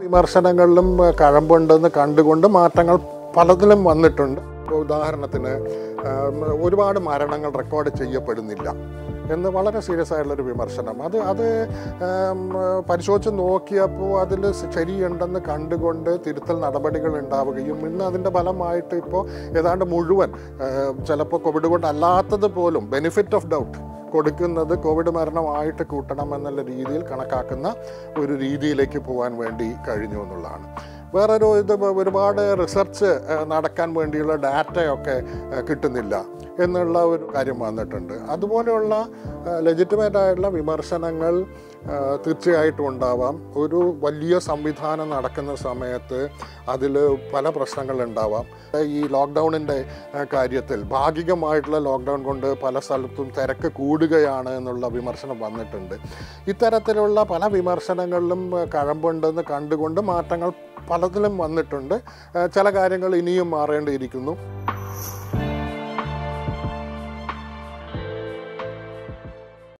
വിമർശനങ്ങളിലും ഏഹ്, കഴമ്പുണ്ടെന്ന് കണ്ടുകൊണ്ട് മാറ്റങ്ങൾ പലതിലും വന്നിട്ടുണ്ട് ഇപ്പോൾ ഉദാഹരണത്തിന് ആം, ഒരുപാട് മരണങ്ങൾ റെക്കോർഡ് ചെയ്യപ്പെടുന്നില്ല എന്ന് വളരെ സീരിയസ് ആയിട്ടുള്ളൊരു വിമർശനം അത് അത് ആം, പരിശോധിച്ച് നോക്കിയപ്പോൾ അതിൽ ശരിയുണ്ടെന്ന് കണ്ടുകൊണ്ട് തിരുത്തൽ നടപടികൾ ഉണ്ടാവുകയും ഇന്ന് അതിൻ്റെ ഫലമായിട്ട് ഇപ്പോൾ ഏതാണ്ട് മുഴുവൻ ചിലപ്പോൾ കോവിഡ് കൊണ്ട് അല്ലാത്തത് പോലും ബെനിഫിറ്റ് ഓഫ് ഡൗട്ട് കൊടുക്കുന്നത് കോവിഡ് മരണമായിട്ട് കൂട്ടണം എന്നുള്ള രീതിയിൽ കണക്കാക്കുന്ന ഒരു രീതിയിലേക്ക് പോകാൻ വേണ്ടി കഴിഞ്ഞു എന്നുള്ളതാണ് വേറൊരു ഇത് ഒരുപാട് റിസർച്ച് നടക്കാൻ വേണ്ടിയുള്ള ഡാറ്റയൊക്കെ ഏഹ്, കിട്ടുന്നില്ല എന്നുള്ള ഒരു കാര്യം വന്നിട്ടുണ്ട് അതുപോലെയുള്ള ലെജിറ്റിമേറ്റ് ആയിട്ടുള്ള വിമർശനങ്ങൾ ഏഹ്, തീർച്ചയായിട്ടും ഉണ്ടാവാം ഒരു വലിയ സംവിധാനം നടക്കുന്ന സമയത്ത് അതിൽ പല പ്രശ്നങ്ങളുണ്ടാവാം ഈ ലോക്ക്ഡൗണിൻ്റെ കാര്യത്തിൽ ഭാഗികമായിട്ടുള്ള ലോക്ക്ഡൗൺ കൊണ്ട് പല സ്ഥലത്തും തിരക്ക് കൂടുകയാണ് എന്നുള്ള വിമർശനം വന്നിട്ടുണ്ട് ഇത്തരത്തിലുള്ള പല വിമർശനങ്ങളിലും ഏഹ്, കഴമ്പുണ്ടെന്ന് കണ്ടുകൊണ്ട് മാറ്റങ്ങൾ പലതിലും വന്നിട്ടുണ്ട് ഏഹ്, ചില കാര്യങ്ങൾ ഇനിയും മാറേണ്ടിയിരിക്കുന്നു